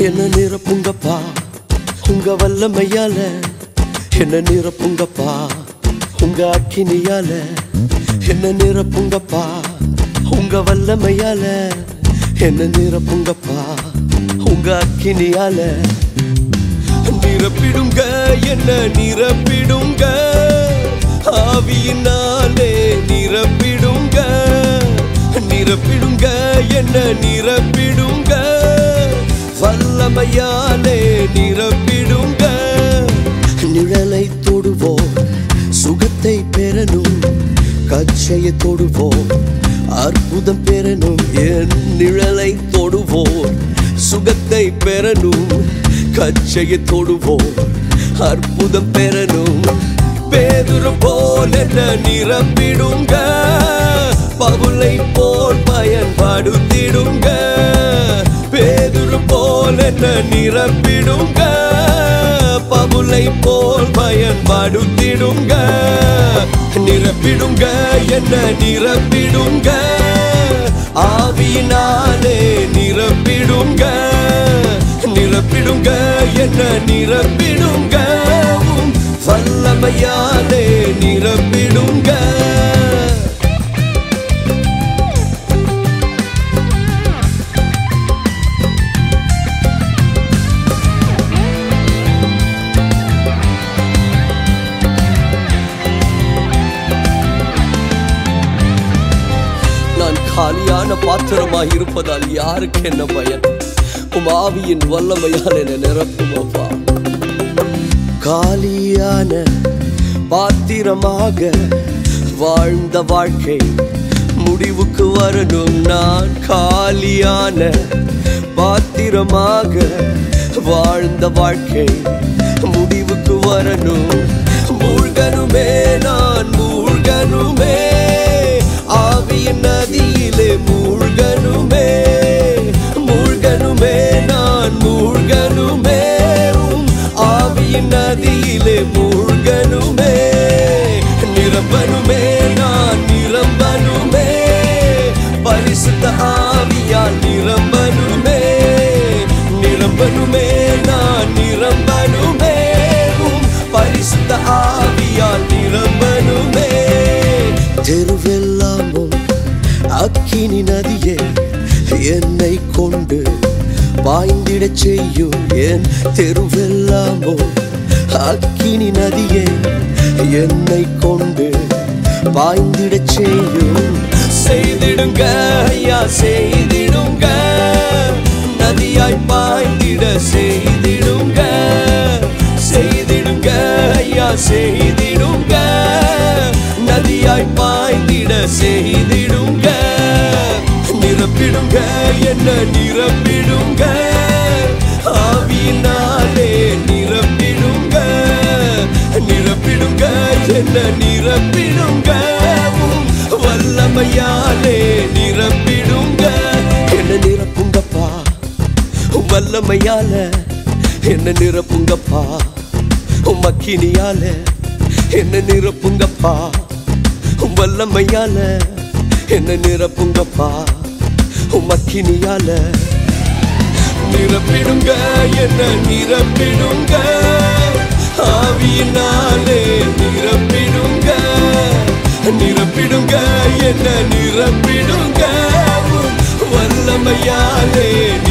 என்ன நிரப்புங்கப்பா உங்க வல்லமையால என்ன நிரப்புங்கப்பா உங்க அக்கினியால என்ன நிரப்புங்கப்பா உங்க வல்லமையால என்ன நிரப்புங்கப்பா உங்க அக்கினியால நிரப்பிடுங்க என்ன நிரப்பிடுங்க ஆவியினாலே நிரப்பிடுங்க நிரப்பிடுங்க என்ன நிரப்பிடுங்க வல்லமையாலே நிரப்பிடுங்க நிழலை தொடுவோம் சுகத்தை பெறணும் கச்சையை தொடுவோம் அற்புதம் பெறணும் என் நிழலை தொடுவோம் சுகத்தை பெறணும் கச்சையை தொடுவோம் அற்புதம் பெறணும் பேதுரு போல் என்ன நிரப்பிடுங்க பவுலை போல் பயன்படுத்திடுங்க பேதுரு போல் என்ன நிரப்பிடுங்க பவுலை போல் பயன்படுத்திடுங்க நிரப்பிடுங்க என்ன நிரப்பிடுங்க ஆவியினாலே நிரப்பிடுங்க நிரப்பிடுங்க என்ன நிரப்பிடுங்க உம் வல்லமையாலே நிரப்பிடுங்க நான் காலியான பாத்திரமாய் இருப்பதால் யாருக்கு என்ன பயன் உம் ஆவியின் வல்லமையால் என்னை நிரப்பும் அப்பா காலியான பாத்திரமாக வாழ்ந்த வாழ்க்கை முடிவுக்கு வரணும் நான் காலியான பாத்திரமாக வாழ்ந்த வாழ்க்கை முடிவுக்கு வரணும் மூழ்கனுமே நான் மூழ்கனுமே ஆவியின் நதியிலே மூழ்கனுமே மூழ்கனுமே நான் மூழ்கனுமே உம் ஆவியின் நதியிலே மூழ்கனுமே நிரம்பனுமே நான் நிரம்பனுமே பரிசுத்த ஆவியால் நிரம்பனுமே நிரம்பனுமே நான் நிரம்பனுமே உம் பரிசுத்த ஆவியால் நிரம்பனுமே தெருவெல்லாமும் அக்கினி நதியே என்னை கொண்டு பாய்ந்திடச் செய்யும் என் தெருவெல்லாமோ அக்கினி நதியே என்னை கொண்டு பாய்ந்திடச் செய்யும் செய்திடுங்க ஐயா செய்திடுங்க நதியாய் பாய்ந்திட செய்திடுங்க செய்திடுங்க ஐயா செய்திடுங்க நதியாய் பாய்ந்திட செய்திடுங்க நிரப்பிடுங்க என்ன நிரப்பிடுங்க ஆவியினாலே நிரப்பிடுங்க நிரப்பிடுங்க என்ன நிரப்பிடுங்க உம் வல்லமையாலே நிரப்பிடுங்க என்ன நிரப்புங்கப்பா உம் வல்லமையால என்ன நிரப்புங்கப்பா உம் அக்கினியால என்ன நிரப்புங்கப்பா உம் வல்லமையால என்ன நிரப்புங்கப்பா உம் அக்கினியால நிரப்பிடுங்க என்ன நிரப்பிடுங்க ஆவியினாலே நிரப்பிடுங்க நிரப்பிடுங்க என்ன நிரப்பிடுங்க உம் வல்லமையாலே